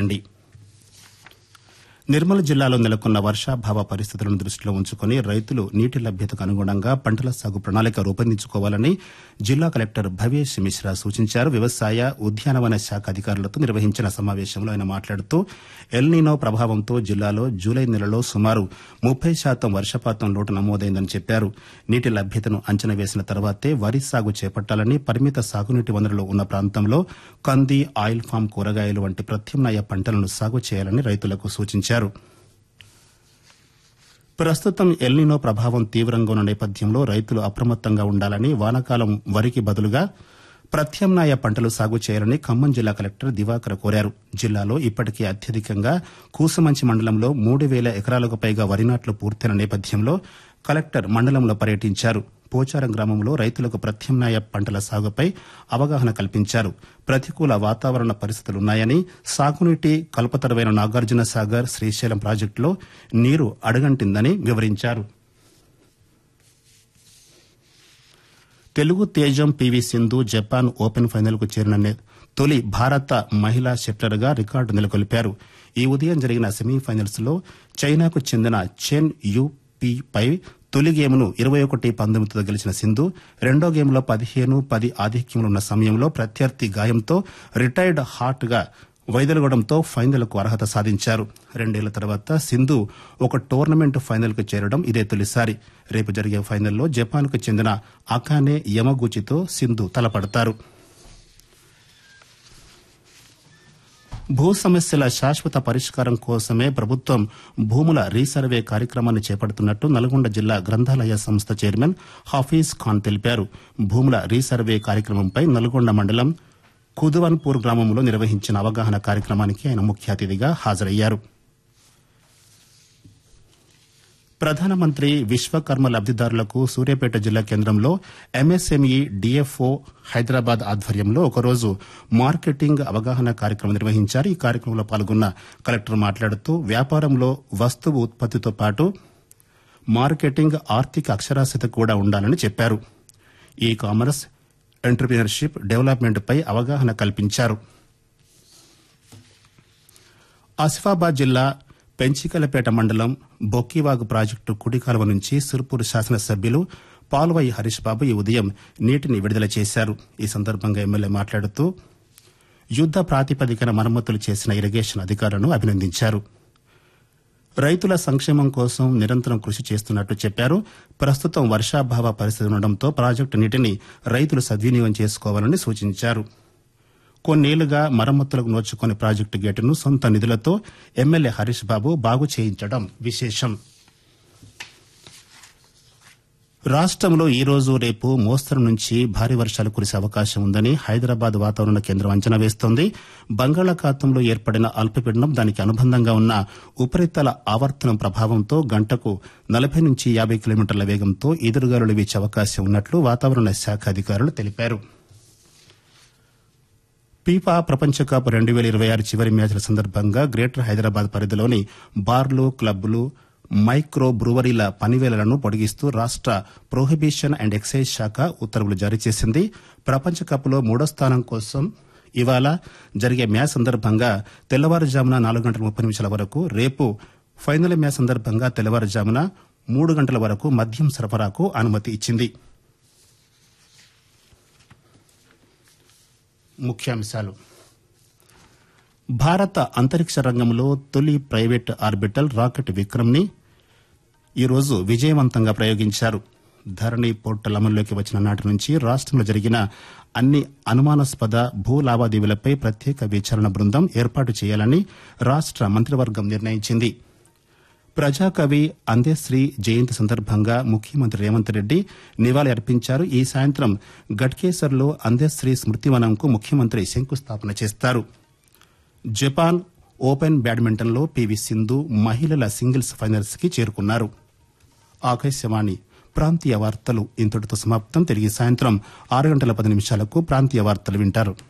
వినండి నిర్మల్ జిల్లాలో నెలకొన్న వర్షాభావ పరిస్థితులను దృష్టిలో ఉంచుకుని రైతులు నీటి లభ్యతకు అనుగుణంగా పంటల సాగు ప్రణాళిక రూపొందించుకోవాలని జిల్లా కలెక్టర్ భవేష్ మిశ్రా సూచించారు వ్యవసాయ ఉద్యానవన శాఖ అధికారులతో నిర్వహించిన సమావేశంలో ఆయన మాట్లాడుతూ ఎల్నీనో ప్రభావంతో జిల్లాలో జూలై నెలలో సుమారు ముప్పై శాతం వర్షపాతం లోటు నమోదైందని చెప్పారు నీటి లభ్యతను అంచనా వేసిన తర్వాతే వరి సాగు చేపట్టాలని పరిమిత సాగునీటి వనరులు ఉన్న ప్రాంతంలో కంది ఆయిల్ ఫామ్ కూరగాయలు వంటి ప్రత్యామ్నాయ పంటలను సాగు చేయాలని రైతులకు సూచించారు ప్రస్తుతం ఎల్నినో ప్రభావం తీవ్రంగా ఉన్న నేపథ్యంలో రైతులు అప్రమత్తంగా ఉండాలని వానాకాలం వరికి బదులుగా ప్రత్యామ్నాయ పంటలు సాగు చేయాలని ఖమ్మం జిల్లా కలెక్టర్ దివాకర్ కోరారు జిల్లాలో ఇప్పటికే అత్యధికంగా కూసుమంచి మండలంలో మూడు వేల ఎకరాలకు పైగా వరి నాట్లు పూర్తయిన నేపథ్యంలో కలెక్టర్ మండలంలో పర్యటించారు పోచారం గ్రామంలో రైతులకు ప్రత్యామ్నాయ పంటల సాగుపై అవగాహన కల్పించారు ప్రతికూల వాతావరణ పరిస్థితులున్నాయని సాగునీటి కల్పతరువైన నాగార్జున సాగర్ శ్రీశైలం ప్రాజెక్టులో నీరు అడగంటిందని వివరించారు తెలుగు తేజం పివి సింధు జపాన్ ఓపెన్ ఫైనల్కు చేరిన నే- తొలి భారత మహిళా షట్లర్గా రికార్డు నెలకొల్పారు ఈ ఉదయం జరిగిన సెమీఫైనల్స్ లో చైనాకు చెందిన చెన్ యు పి పై తొలి గేమ్ను ఇరవై ఒకటి పంతొమ్మిదితో గెలిచిన సింధు రెండో గేమ్లో పదిహేను పది ఆధిక్యంలో ఉన్న సమయంలో ప్రత్యర్థి గాయంతో రిటైర్డ్ హాట్ గా వైదొలగడంతో ఫైనల్కు అర్హత సాధించారు రెండేళ్ల తర్వాత సింధు ఒక టోర్నమెంట్ ఫైనల్కు చేరడం ఇదే తొలిసారి రేపు జరిగే ఫైనల్లో జపాన్కు చెందిన అకానే యమగూచితో సింధు తలపడతారు భూ సమస్యల శాశ్వత పరిష్కారం కోసమే ప్రభుత్వం భూముల రీసర్వే కార్యక్రమాన్ని చేపడుతున్నట్టు నల్గొండ జిల్లా గ్రంథాలయ సంస్థ చైర్మన్ హఫీజ్ ఖాన్ తెలిపారు భూముల రీసర్వే కార్యక్రమంపై నల్గొండ మండలం కుదువన్పూర్ గ్రామంలో నిర్వహించిన అవగాహన కార్యక్రమానికి ఆయన ముఖ్య అతిథిగా హాజరయ్యారు ప్రధానమంత్రి విశ్వకర్మ లబ్దిదారులకు సూర్యాపేట జిల్లా కేంద్రంలో ఎంఎస్ఎంఈ డిఎఫ్ఓ హైదరాబాద్ ఆధ్వర్యంలో ఒకరోజు మార్కెటింగ్ అవగాహన కార్యక్రమం నిర్వహించారు ఈ కార్యక్రమంలో పాల్గొన్న కలెక్టర్ మాట్లాడుతూ వ్యాపారంలో వస్తువు ఉత్పత్తితో పాటు మార్కెటింగ్ ఆర్థిక అక్షరాస్యత కూడా ఉండాలని చెప్పారు ఈ కామర్స్ ఎంటర్ప్రీనర్షిప్ డెవలప్మెంట్పై అవగాహన కల్పించారు ఆసిఫాబాద్ జిల్లా పెంచికలపేట మండలం బొక్కివాగు ప్రాజెక్టు కుడి కాలువ నుంచి సిర్పూర్ శాసనసభ్యులు పాల్వై హరీష్ బాబు ఈ ఉదయం నీటిని విడుదల చేశారు ఈ సందర్భంగా ఎమ్మెల్యే మాట్లాడుతూ యుద్ద ప్రాతిపదికన మరమ్మతులు చేసిన ఇరిగేషన్ అధికారులను అభినందించారు రైతుల సంక్షేమం కోసం నిరంతరం కృషి చేస్తున్నట్టు చెప్పారు ప్రస్తుతం వర్షాభావ పరిస్థితి ఉండడంతో ప్రాజెక్టు నీటిని రైతులు సద్వినియోగం చేసుకోవాలని సూచించారు కొన్నేళ్లుగా మరమ్మతులకు నోచుకునే ప్రాజెక్టు గేటును సొంత నిధులతో ఎమ్మెల్యే హరీష్ బాబు బాగు చేయించడం విశేషం రాష్ట్రంలో ఈ రోజు రేపు మోస్తరు నుంచి భారీ వర్షాలు కురిసే అవకాశం ఉందని హైదరాబాద్ వాతావరణ కేంద్రం అంచనా వేస్తోంది బంగాళాఖాతంలో ఏర్పడిన అల్పపీడనం దానికి అనుబంధంగా ఉన్న ఉపరితల ఆవర్తనం ప్రభావంతో గంటకు నలభై నుంచి యాభై కిలోమీటర్ల వేగంతో ఎదురుగాలులు వీచే అవకాశం ఉన్నట్లు వాతావరణ శాఖ అధికారులు తెలిపారు ఫీఫా ప్రపంచ కప్ రెండు వేల ఇరవై ఆరు చివరి మ్యాచ్ల సందర్భంగా గ్రేటర్ హైదరాబాద్ పరిధిలోని బార్లు క్లబ్లు మైక్రో బ్రూవరీల పనివేళలను పొడిగిస్తూ రాష్ట ప్రొహిబిషన్ అండ్ ఎక్సైజ్ శాఖ ఉత్తర్వులు జారీ చేసింది ప్రపంచ కప్లో మూడో స్థానం కోసం ఇవాళ జరిగే మ్యాచ్ సందర్భంగా తెల్లవారుజామున నాలుగు గంటల ముప్పై నిమిషాల వరకు రేపు ఫైనల్ మ్యాచ్ సందర్భంగా తెల్లవారుజామున మూడు గంటల వరకు మద్యం సరఫరాకు అనుమతి ఇచ్చింది ముఖ్యాంశాలు భారత అంతరిక్ష రంగంలో తొలి ప్రైవేట్ ఆర్బిటల్ రాకెట్ విక్రమ్ ని ఈరోజు విజయవంతంగా ప్రయోగించారు ధరణి పోర్టల్ అమల్లోకి వచ్చిన నాటి నుంచి రాష్ట్రంలో జరిగిన అన్ని అనుమానాస్పద భూ లావాదేవీలపై ప్రత్యేక విచారణ బృందం ఏర్పాటు చేయాలని రాష్ట మంత్రివర్గం నిర్ణయించింది ప్రజాకవి అందేశ్రీ జయంతి సందర్భంగా ముఖ్యమంత్రి రేవంత్ రెడ్డి నివాళి అర్పించారు ఈ సాయంత్రం గట్కేసర్లో అందేశ్రీ స్మృతివనంకు ముఖ్యమంత్రి శంకుస్థాపన చేస్తారు జపాన్ ఓపెన్ బ్యాడ్మింటన్లో పివి సింధు మహిళల సింగిల్స్ ఫైనల్స్ కి చేరుకున్నారు ఆకాశవాణి ప్రాంతీయ వార్తలు ఇంతటితో సమాప్తం తిరిగి సాయంత్రం ఆరు గంటల పది నిమిషాలకు ప్రాంతీయ వార్తలు వింటారు